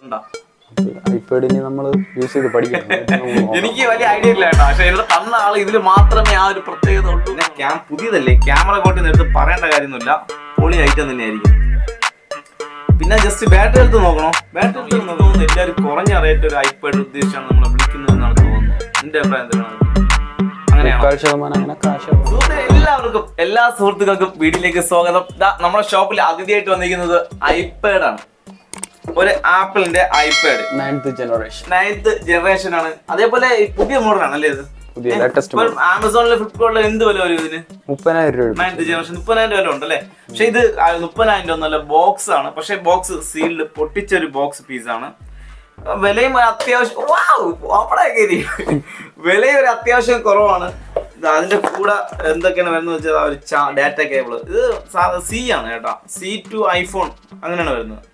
ഉണ്ടോ ഐപാഡ് ഇനി നമ്മൾ യൂസ് ചെയ്ത് പഠിക്കണം എന്നിട്ട് നമുക്ക് നോക്കാം. എനിക്ക് വലിയ ഐഡിയ ഇല്ല കേട്ടോ പക്ഷെ ഇവിടെ തന്ന ആള് ഇതിൽ മാത്രമേ ആ ഒരു പ്രത്യേകത ഉള്ളൂ പിന്നെ ക്യാം പുതിയതല്ലേ ക്യാമറ കോട്ടി എടുത്ത് പറയേണ്ട കാര്യമൊന്നുമില്ല പൊളി ഐറ്റം തന്നെയായിരിക്കും പിന്നെ ജസ്റ്റ് ബാറ്ററി എടുത്ത് നോക്കണോ ബാറ്ററി എടുത്ത് നോക്കുമ്പോൾ എല്ലാവരും കുറഞ്ഞ റേറ്റ് ഒരു ഐപാഡ് ഉദ്ദേശിച്ചാണ് നമ്മളെ വിളിക്കുന്നത് എന്നാണ് തോന്നുന്നത് എന്റെ അഭിപ്രായം എന്താണ് അങ്ങനെയാണോ മുക്കാൽ ശതമാനം അങ്ങനെ കാശ് ആവും. സുഹൃത്തുക്കളെ, എല്ലാവർക്കും എല്ലാ സുഹൃത്തുക്കൾക്കും വീട്ടിലേക്ക് സ്വാഗതം ദാ നമ്മുടെ ഷോപ്പിൽ അതിഥിയായിട്ട് വന്നിരിക്കുന്നത് ഐപാഡ് ആണ് ഒരു ആപ്പിളിന്റെ iPad ninth generation ninth generation ആണ് അതേപോലെ ഈ പുതിയ മോഡലാണ് അല്ലേ ഇത് പുതിയ ലേറ്റസ്റ്റ് ഇപ്പം ആമസോണിലെ ഫ്ലിപ്കാർട്ടിലെ എന്ത് വില വരും ഇതിന് മുപ്പതിനായിരം രൂപ നയൻത് ജനറേഷൻ മുപ്പതിനായിരം വില ഉണ്ടല്ലേ പക്ഷെ ഇത് ആ മുപ്പതിനായിരം രൂപ ഒന്നല്ല ബോക്സ് ആണ് പക്ഷെ ബോക്സ് സീൽഡ് പൊട്ടിച്ച ഒരു ബോക്സ് പീസ് ആണ് വിലയും ഒരു അത്യാവശ്യം വാവ്, അവിടെ കയറി വിലയും ഒരു അത്യാവശ്യം കുറവാണ് ഇത് അതിന്റെ കൂടെ എന്തൊക്കെയാണ് വരുന്നത് വെച്ചാൽ ആ ഒരു ഡാറ്റ കേബിൾ ഇത് സി ആണ് കേട്ടോ സി ടു ഐഫോൺ അങ്ങനെയാണ് വരുന്നത്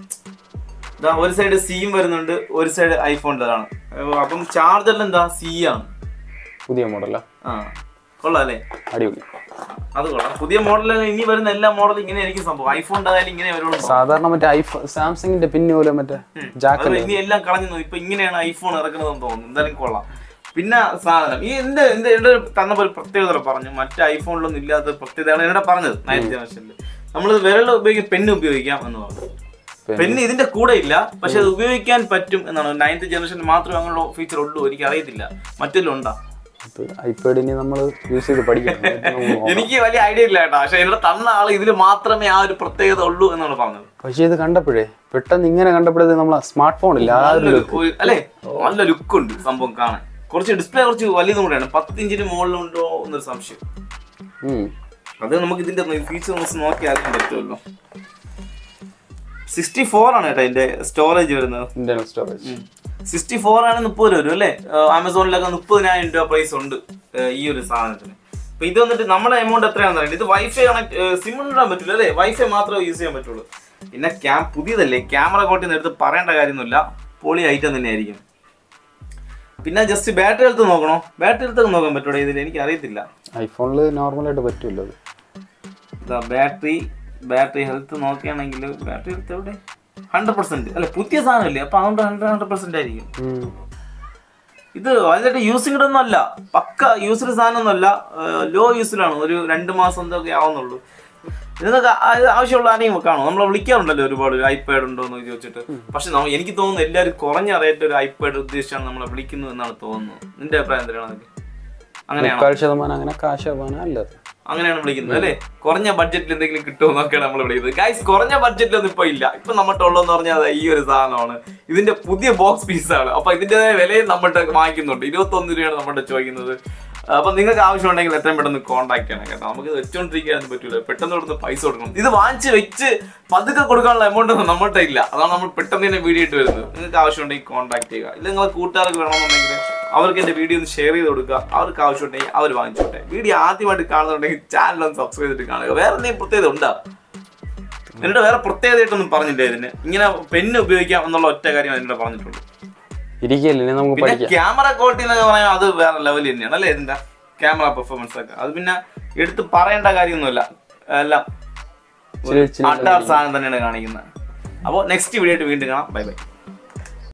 ഇതാ ഒരു സൈഡ് സിയും വരുന്നുണ്ട് ഒരു സൈഡ് ഐഫോണിൻ്റെതാണ് അപ്പം ചാർജറിൽ എന്താ സി ആണ് പുതിയ മോഡലാ ആ കൊള്ളാം അല്ലേ അടിപൊളി അത് കൊള്ളാം പുതിയ മോഡൽ ഇനി വരുന്ന എല്ലാ മോഡലും ഇങ്ങനെ ആയിരിക്കും സംഭവം ഐഫോൺ ഉണ്ടായാലും ഇങ്ങനെ വരുള്ളൂ സാധാരണ മറ്റേ ഐഫോൺ സാംസങ്ങിന്റെ പിന്നെ പോലെ മറ്റേ അത് ജാക്കല്ലേ ഇനി എല്ലാം കളഞ്ഞു നോക്കി. ഇപ്പൊ ഇങ്ങനെയാണ് ഐഫോൺ ഇറക്കുന്നതെന്ന് തോന്നുന്നു എന്തായാലും കൊള്ളാം പിന്നെ സാധനം ഈ എന്ത് എന്ത് എന്റെ തന്നപ്പോ ഒരു പ്രത്യേകത പറഞ്ഞു മറ്റേ ഐഫോണിലൊന്നും ഇല്ലാത്ത പ്രത്യേകതയാണ് എന്നോട് പറഞ്ഞത് നയൻത് ജനറേഷനിൽ നമ്മൾ വിരൽ ഉപയോഗിക്കാൻ പെണ്ണ് ഉപയോഗിക്കാം എന്ന് പറഞ്ഞു പെണ്ണ് ഇതിന്റെ കൂടെ ഇല്ല പക്ഷെ അത് ഉപയോഗിക്കാൻ പറ്റും എന്നാണ് നയൻത് ജനറേഷനിൽ മാത്രമേ അങ്ങനെയുള്ള ഫീച്ചർ ഉള്ളൂ എനിക്ക് അറിയത്തില്ല മറ്റെല്ലാം ഉണ്ടോ ഐപാഡ് ഇനി നമ്മൾ യൂസ് ചെയ്ത് പഠിക്കണം എന്നിട്ട് നമുക്ക് നോക്കാം. എനിക്ക് വലിയ ഐഡിയ ഇല്ല കേട്ടോ പക്ഷെ എന്നോട് തന്ന ആള് ഇതിൽ മാത്രമേ ആ ഒരു പ്രത്യേകത ഉള്ളൂ എന്നാണ് പറഞ്ഞത് പക്ഷേ ഇത് കണ്ടപ്പോഴേ പെട്ടെന്ന് ഇങ്ങനെ കണ്ടപ്പോഴേ നമ്മളെ സ്മാർട്ട് ഫോൺ ഇല്ല ആ ഒരു നല്ലൊരു ഒരു- അല്ലേ നല്ല ലുക്ക് ഉണ്ട് സംഭവം കാണാൻ കുറച്ച് ഡിസ്പ്ലേ കുറച്ച് വലുതും കൂടെയാണ് പത്ത് ഇഞ്ചിന് മുകളിലുണ്ടോ എന്നൊരു സംശയം ഉം. അത് നമുക്ക് ഇതിന്റെ ഫീച്ചേഴ്സ് നോക്കി അറിയാൻ പറ്റുമല്ലോ സിക്സ്റ്റി ഫോർ ആണ് കേട്ടോ ഇതിന്റെ സ്റ്റോറേജ് വരുന്നത് ഇന്റർണൽ സ്റ്റോറേജ് സിക്സ്റ്റി ഫോർ ആണ് മുപ്പത് രൂപ വരും അല്ലേ ആമസോണിലൊക്കെ മുപ്പതിനായിരം രൂപ പ്രൈസ് ഉണ്ട് ഏഹ് ഈ ഒരു സാധനത്തിന് അപ്പൊ ഇത് വന്നിട്ട് നമ്മുടെ എമൗണ്ട് എത്രയാണെന്ന് അറിയില്ല ഇത് വൈഫൈ കണക്ട് സിം ഇടാൻ പറ്റില്ല അല്ലേ വൈഫൈ മാത്രമേ യൂസ് ചെയ്യാൻ പറ്റുള്ളൂ പിന്നെ ക്യാം പുതിയതല്ലേ ക്യാമറ കോട്ടി എടുത്ത് പറയേണ്ട കാര്യമൊന്നുമില്ല പൊളി ഐറ്റം തന്നെയായിരിക്കും പിന്നെ ജസ്റ്റ് ബാറ്ററി ഹെൽത്ത് നോക്കണോ ബാറ്ററി ഹെൽത്ത് നോക്കാൻ പറ്റൂടെ ഇതിൽ എനിക്ക് അറിയത്തില്ല ഐഫോണിൽ നോർമലായിട്ട് പറ്റുമല്ലോ അത് ഇതാ ബാറ്ററി ബാറ്ററി ഹെൽത്ത് നോക്കുകയാണെങ്കിൽ ബാറ്ററി ഹെൽത്ത് എവിടെ ഹൺഡ്രഡ് പെർസെന്റ് അല്ല പുതിയ സാധനമല്ലേ അപ്പൊ അതുകൊണ്ട് ഹൺഡ്രഡ് ഹൺഡ്രഡ് പെർസെന്റ് ആയിരിക്കും ഉം. ഇത് വലുതായിട്ട് യൂസിംഗ് ഒന്നും അല്ല പക്ക യൂസിഡ് സാധനമൊന്നുമല്ല ലോ യൂസിലാണ് ഒരു രണ്ട് മാസം എന്തൊക്കെ ആവുന്നുള്ളൂ ഇതിനൊക്കെ ആ- ആവശ്യമുള്ള ആരെയും കാണും നമ്മളെ വിളിക്കാറുണ്ടല്ലോ ഒരുപാട് ഐപാഡ് ഉണ്ടോ എന്ന് ചോദിച്ചിട്ട് പക്ഷെ നമ്മ- എനിക്ക് തോന്നുന്നു എല്ലാവരും കുറഞ്ഞ റേറ്റ് ഒരു ഐപാഡ് ഉദ്ദേശിച്ചാണ് നമ്മളെ വിളിക്കുന്നത് എന്നാണ് തോന്നുന്നത് നിന്റെ അഭിപ്രായം എന്തിനാണ് അതൊക്കെ അങ്ങനെയാണോ മുക്കാൽ ശതമാനം അങ്ങനെ കാശ് ആവാനാ അല്ലത് അങ്ങനെയാണ് വിളിക്കുന്നത് അല്ലേ കുറഞ്ഞ ബഡ്ജറ്റിൽ എന്തെങ്കിലും കിട്ടുമോ എന്നൊക്കെയാണ് നമ്മൾ വിളിക്കുന്നത് ഗൈസ് കുറഞ്ഞ ബഡ്ജറ്റിലൊന്നും ഇപ്പൊ ഇല്ല ഇപ്പൊ നമ്മുടെ ഉള്ളതെന്ന് പറഞ്ഞാൽ അത് ഈ ഒരു സാധനമാണ് ഇതിന്റെ പുതിയ ബോക്സ് പീസാണ് അപ്പൊ ഇതിന്റേതായ വിലയും നമ്മുടെ വാങ്ങിക്കുന്നുണ്ട് ഇരുപത്തൊന്ന് രൂപയാണ് നമ്മുടെ ചോദിക്കുന്നത് അപ്പൊ നിങ്ങൾക്ക് ആവശ്യമുണ്ടെങ്കിൽ എത്രയും പെട്ടെന്ന് കോൺടാക്ട് ചെയ്യണം കേട്ടോ നമുക്ക് ഇത് വെച്ചോണ്ടിരിക്കാനൊന്നും പറ്റൂല പെട്ടെന്ന് ഇവിടുന്ന് പൈസ കൊടുക്കണം ഇത് വാങ്ങിച്ച് വെച്ച് പതുക്കെ കൊടുക്കാനുള്ള എമൗണ്ട് ഒന്നും നമ്മളുടെ ഇല്ല അതാണ് നമ്മൾ പെട്ടെന്ന് തന്നെ വീഡിയോ ഇട്ട് വരുന്നത് നിങ്ങൾക്ക് ആവശ്യമുണ്ടെങ്കിൽ കോൺടാക്ട് ചെയ്യുക ഇല്ല നിങ്ങളെ കൂട്ടുകാർക്ക് വേണമെന്നുണ്ടെങ്കിൽ അവർക്ക് എന്റെ വീഡിയോ ഒന്ന് ഷെയർ ചെയ്ത് കൊടുക്കുക അവർക്ക് ആവശ്യമുണ്ടെങ്കിൽ അവർ വാങ്ങിച്ചോട്ടെ വീഡിയോ ആദ്യമായിട്ട് കാണുന്നുണ്ടെങ്കിൽ ചാനൽ ഒന്ന് സബ്സ്ക്രൈബ് ചെയ്തിട്ട് കാണുക വേറെ എന്തെങ്കിലും പ്രത്യേകത ഉണ്ടോ എന്നിട്ട് വേറെ പ്രത്യേകതയായിട്ടൊന്നും പറഞ്ഞില്ല ഇതിന് ഇങ്ങനെ പെണ്ണ് ഉപയോഗിക്കാം എന്നുള്ള ഒറ്റ കാര്യം എന്നോട് പറഞ്ഞിട്ടുള്ളൂ ഇരിക്കല്ലേ ഇനി നമുക്ക് പിന്നെ പഠിക്കാം ക്യാമറ ക്വാളിറ്റി എന്നൊക്കെ പറയാൻ അത് വേറെ ലെവൽ തന്നെയാണ് അല്ലേ ഇതിന്റെ ക്യാമറ പെർഫോമൻസ് ഒക്കെ അത് പിന്നെ എടുത്ത് പറയേണ്ട കാര്യമൊന്നുമില്ല എല്ലാം ഇച്ചിരി- ഇച്ചിരി അട്ടാർ സാധനം തന്നെയാണ് കാണിക്കുന്നത് അപ്പോൾ നെക്സ്റ്റ് വീഡിയോ ആയിട്ട് വീണ്ടും കാണാം ബൈ ബൈ